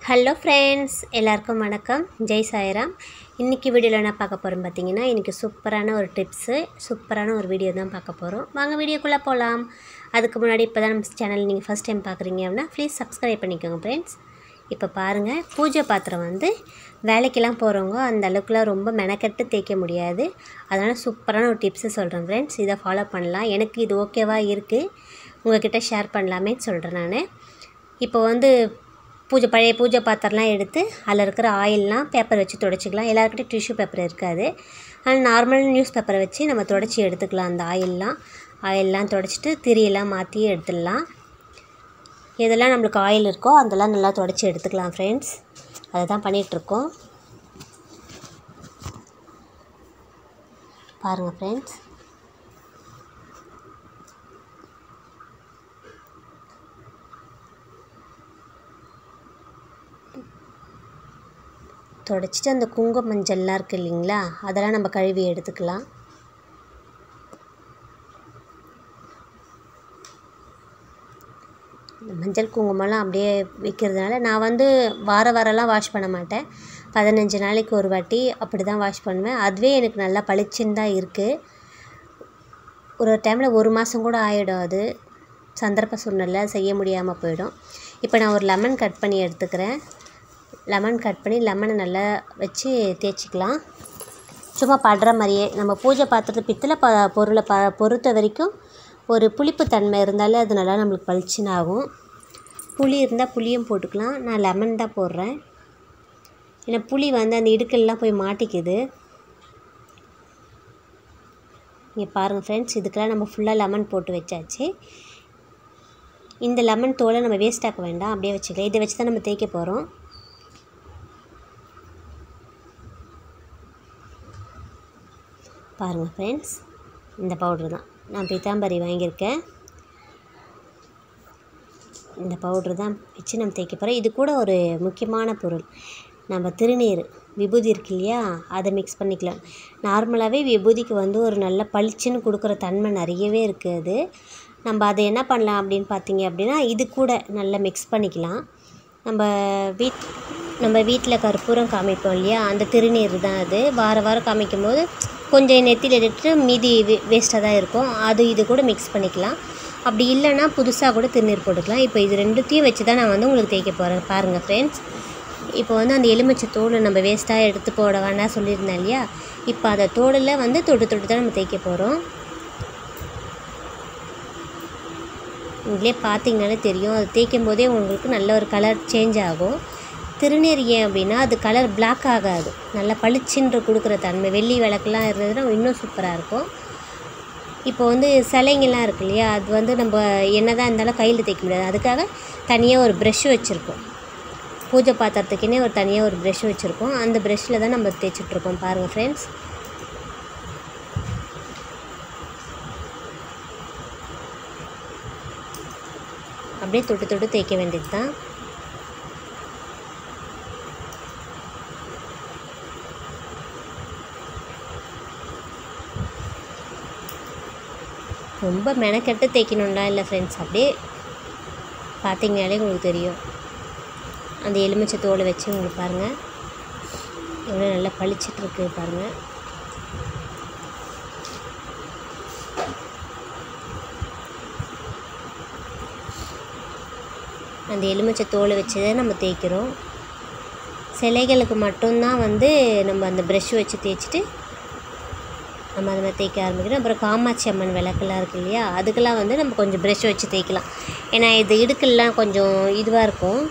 hello friends எல்லாருக்கும் வணக்கம் ஜெய் சாய்ராம் இன்றைக்கி வீடியோவில் என்ன பார்க்க போகிறோம் பார்த்தீங்கன்னா இன்றைக்கி சூப்பரான ஒரு டிப்ஸு சூப்பரான ஒரு வீடியோ தான் பார்க்க போகிறோம் வாங்க வீடியோக்குள்ளே போகலாம் அதுக்கு முன்னாடி இப்போ தான் நம்ம சேனல் நீங்கள் ஃபஸ்ட் டைம் பார்க்குறீங்க அப்படின்னா ப்ளீஸ் சப்ஸ்கிரைப் பண்ணிக்கோங்க ஃப்ரெண்ட்ஸ் இப்போ பாருங்கள் பூஜை பாத்திரம் வந்து வேலைக்கெல்லாம் போகிறவங்க அந்த அளவுக்குலாம் ரொம்ப மெனக்கெட்டு தேய்க்க முடியாது அதனால் சூப்பரான ஒரு டிப்ஸு சொல்கிறேன் ஃப்ரெண்ட்ஸ் இதை ஃபாலோ பண்ணலாம் எனக்கு இது ஓகேவாக இருக்குது உங்ககிட்ட ஷேர் பண்ணலாமே சொல்கிறேன் நான் இப்போ வந்து பூஜை பழைய பூஜை பாத்திரம்லாம் எடுத்து அதில் இருக்கிற ஆயிலெலாம் பேப்பர் வச்சு துடைச்சிக்கலாம் எல்லாருக்கிட்டையும் டிஷ்யூ பேப்பர் இருக்காது ஆனால் நார்மல் நியூஸ் பேப்பரை வச்சு நம்ம துடைச்சி எடுத்துக்கலாம் அந்த ஆயிலெலாம் ஆயிலெலாம் துடைச்சிட்டு திரியெல்லாம் மாற்றி எடுத்துடலாம் எதெல்லாம் நம்மளுக்கு ஆயில் இருக்கோ அதெல்லாம் நல்லா துடைச்சி எடுத்துக்கலாம் ஃப்ரெண்ட்ஸ் அதை தான் பண்ணிகிட்ருக்கோம் பாருங்கள் ஃப்ரெண்ட்ஸ் தொடச்சிட்டு அந்த குங்கும மஞ்சள்லாம் இருக்குது இல்லைங்களா அதெல்லாம் நம்ம கழுவி எடுத்துக்கலாம் இந்த மஞ்சள் குங்குமம்லாம் அப்படியே வைக்கிறதுனால நான் வந்து வார வாரம்லாம் வாஷ் பண்ண மாட்டேன் பதினஞ்சு நாளைக்கு ஒரு வாட்டி அப்படி தான் வாஷ் பண்ணுவேன் அதுவே எனக்கு நல்லா பளிச்சுன்னு தான் இருக்குது ஒரு ஒரு டைமில் ஒரு மாதம் கூட ஆகிடும் அது சந்தர்ப்ப சூழ்நிலை செய்ய முடியாமல் போயிடும் இப்போ நான் ஒரு லெமன் கட் பண்ணி எடுத்துக்கிறேன் லெமன் கட் பண்ணி லெமனை நல்லா வச்சு தேய்ச்சிக்கலாம் சும்மா படுற மாதிரியே நம்ம பூஜை பாத்திரத்து பித்தளை ப பொருளை ப பொறுத்த வரைக்கும் ஒரு புளிப்பு தன்மை இருந்தாலே அது நல்லா நம்மளுக்கு பளிச்சுன்னு ஆகும் புளி இருந்தால் புளியும் போட்டுக்கலாம் நான் லெமன் தான் போடுறேன் ஏன்னா புளி வந்து அந்த இடுக்கெல்லாம் போய் மாட்டிக்குது இங்கே பாருங்கள் ஃப்ரெண்ட்ஸ் இதுக்கெல்லாம் நம்ம ஃபுல்லாக லெமன் போட்டு வச்சாச்சு இந்த லெமன் தோலை நம்ம வேஸ்ட் ஆக்க வேண்டாம் அப்படியே வச்சுக்கலாம் இதை வச்சு தான் நம்ம தேய்க்க போகிறோம் பாருங்கள் ஃப்ரெண்ட்ஸ் இந்த பவுட்ரு தான் நான் பீத்தாம்பரி வாங்கியிருக்கேன் இந்த பவுட்ரு தான் வச்சு நம்ம தேய்க்க போகிறோம் இது கூட ஒரு முக்கியமான பொருள் நம்ம திருநீர் விபூதி இருக்கு இல்லையா அதை மிக்ஸ் பண்ணிக்கலாம் நார்மலாகவே விபூதிக்கு வந்து ஒரு நல்ல பளிச்சுன்னு கொடுக்குற தன்மை நிறையவே இருக்குது அது நம்ம அதை என்ன பண்ணலாம் அப்படின்னு பார்த்தீங்க அப்படின்னா இது கூட நல்லா மிக்ஸ் பண்ணிக்கலாம் நம்ம வீட் நம்ம வீட்டில் கற்பூரம் காமிப்போம் இல்லையா அந்த திருநீர் தான் அது வார வாரம் காமிக்கும் போது கொஞ்சம் நெத்தியில் எடுத்துட்டு மீதி வே வேஸ்ட்டாக தான் இருக்கும் அது இது கூட மிக்ஸ் பண்ணிக்கலாம் அப்படி இல்லைன்னா புதுசாக கூட திருநீர் போட்டுக்கலாம் இப்போ இது ரெண்டுத்தையும் வச்சு தான் நான் வந்து உங்களுக்கு தேய்க்க போகிறேன் பாருங்கள் ஃப்ரெண்ட்ஸ் இப்போ வந்து அந்த எலுமிச்சை தோல் நம்ம வேஸ்ட்டாக எடுத்து போட வேணாம் சொல்லியிருந்தேன் இல்லையா இப்போ அந்த தோலில் வந்து தொட்டு தொட்டு தான் நம்ம தேய்க்க போகிறோம் உங்களே பார்த்தீங்கனாலே தெரியும் அது தேய்க்கும் போதே உங்களுக்கு நல்ல ஒரு கலர் சேஞ்ச் ஆகும் திருநீர் ஏன் அப்படின்னா அது கலர் பிளாக் ஆகாது நல்லா பளிச்சுன்ற கொடுக்குற தன்மை வெள்ளி விளக்குலாம் இருந்ததுன்னா இன்னும் சூப்பராக இருக்கும் இப்போ வந்து சிலைங்கெல்லாம் இருக்கு இல்லையா அது வந்து நம்ம என்ன தான் இருந்தாலும் கையில் தேய்க்க முடியாது அதுக்காக தனியாக ஒரு ப்ரெஷ் வச்சுருக்கோம் பூஜை பாத்திரத்துக்குன்னே ஒரு தனியாக ஒரு ப்ரெஷ் வச்சுருக்கோம் அந்த ப்ரெஷ்ஷில் தான் நம்ம தேய்ச்சிட்ருக்கோம் பாருங்கள் ஃப்ரெண்ட்ஸ் அப்படியே தொட்டு தொட்டு தேய்க்க வேண்டியது தான் ரொம்ப மெனக்கெட்டு தேய்க்கணும்லாம் இல்லை ஃப்ரெண்ட்ஸ் அப்படியே பார்த்தீங்கனாலே உங்களுக்கு தெரியும் அந்த எலுமிச்சை தோலை வச்சு உங்களுக்கு பாருங்கள் எவ்வளோ நல்லா பளிச்சிட்ருக்கு பாருங்கள் அந்த எலுமிச்சை தோலை வச்சு தான் நம்ம தேய்க்கிறோம் சிலைகளுக்கு மட்டும்தான் வந்து நம்ம அந்த ப்ரெஷ் வச்சு தேய்ச்சிட்டு நம்ம அதை மாதிரி தேய்க்க ஆரம்பிக்கிறோம் அப்புறம் காமாட்சி அம்மன் விளக்கெல்லாம் இருக்கு இல்லையா அதுக்கெல்லாம் வந்து நம்ம கொஞ்சம் ப்ரெஷ் வச்சு தேய்க்கலாம் ஏன்னா இது இடுக்கெல்லாம் கொஞ்சம் இதுவாக இருக்கும்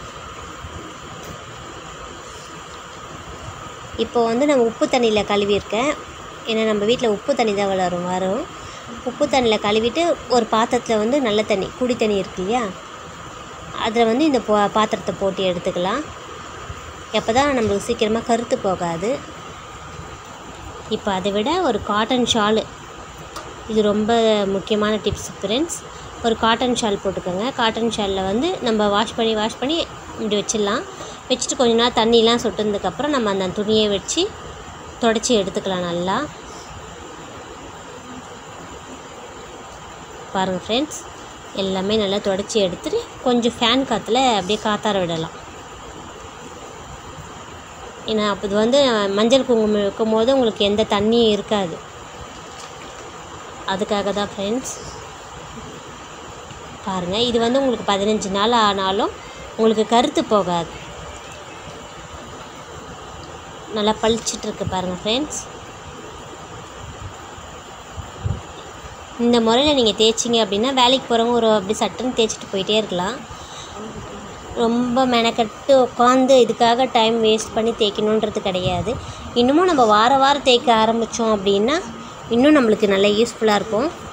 இப்போ வந்து நம்ம உப்பு தண்ணியில் கழுவியிருக்கேன் ஏன்னா நம்ம வீட்டில் உப்பு தண்ணி தான் வளரும் வரும் உப்பு தண்ணியில் கழுவிட்டு ஒரு பாத்திரத்தில் வந்து நல்ல தண்ணி குடி தண்ணி இருக்கு இல்லையா அதில் வந்து இந்த பா பாத்திரத்தை போட்டு எடுத்துக்கலாம் எப்போ தான் நம்மளுக்கு சீக்கிரமாக கருத்து போகாது இப்போ அதை விட ஒரு காட்டன் ஷாலு இது ரொம்ப முக்கியமான டிப்ஸ் ஃப்ரெண்ட்ஸ் ஒரு காட்டன் ஷால் போட்டுக்கோங்க காட்டன் ஷாலில் வந்து நம்ம வாஷ் பண்ணி வாஷ் பண்ணி இப்படி வச்சிடலாம் வச்சுட்டு கொஞ்ச நேரம் தண்ணிலாம் சொட்டுனதுக்கப்புறம் நம்ம அந்த துணியை வச்சு தொடச்சி எடுத்துக்கலாம் நல்லா பாருங்கள் ஃப்ரெண்ட்ஸ் எல்லாமே நல்லா தொடச்சி எடுத்துட்டு கொஞ்சம் ஃபேன் காற்றுல அப்படியே காத்தார விடலாம் ஏன்னா அப்போ இது வந்து மஞ்சள் குங்குமம் வைக்கும் போது உங்களுக்கு எந்த தண்ணியும் இருக்காது அதுக்காக தான் ஃப்ரெண்ட்ஸ் பாருங்கள் இது வந்து உங்களுக்கு பதினஞ்சு நாள் ஆனாலும் உங்களுக்கு கருத்து போகாது நல்லா பளிச்சிட்டு இருக்கு பாருங்கள் ஃப்ரெண்ட்ஸ் இந்த முறையில் நீங்கள் தேய்ச்சிங்க அப்படின்னா வேலைக்கு போகிறவங்க ஒரு அப்படி சட்டுன்னு தேய்ச்சிட்டு போயிட்டே இருக்கலாம் ரொம்ப மெனக்கட்டு உட்காந்து இதுக்காக டைம் வேஸ்ட் பண்ணி தேய்க்கணுன்றது கிடையாது இன்னமும் நம்ம வார வாரம் தேய்க்க ஆரம்பித்தோம் அப்படின்னா இன்னும் நம்மளுக்கு நல்ல யூஸ்ஃபுல்லாக இருக்கும்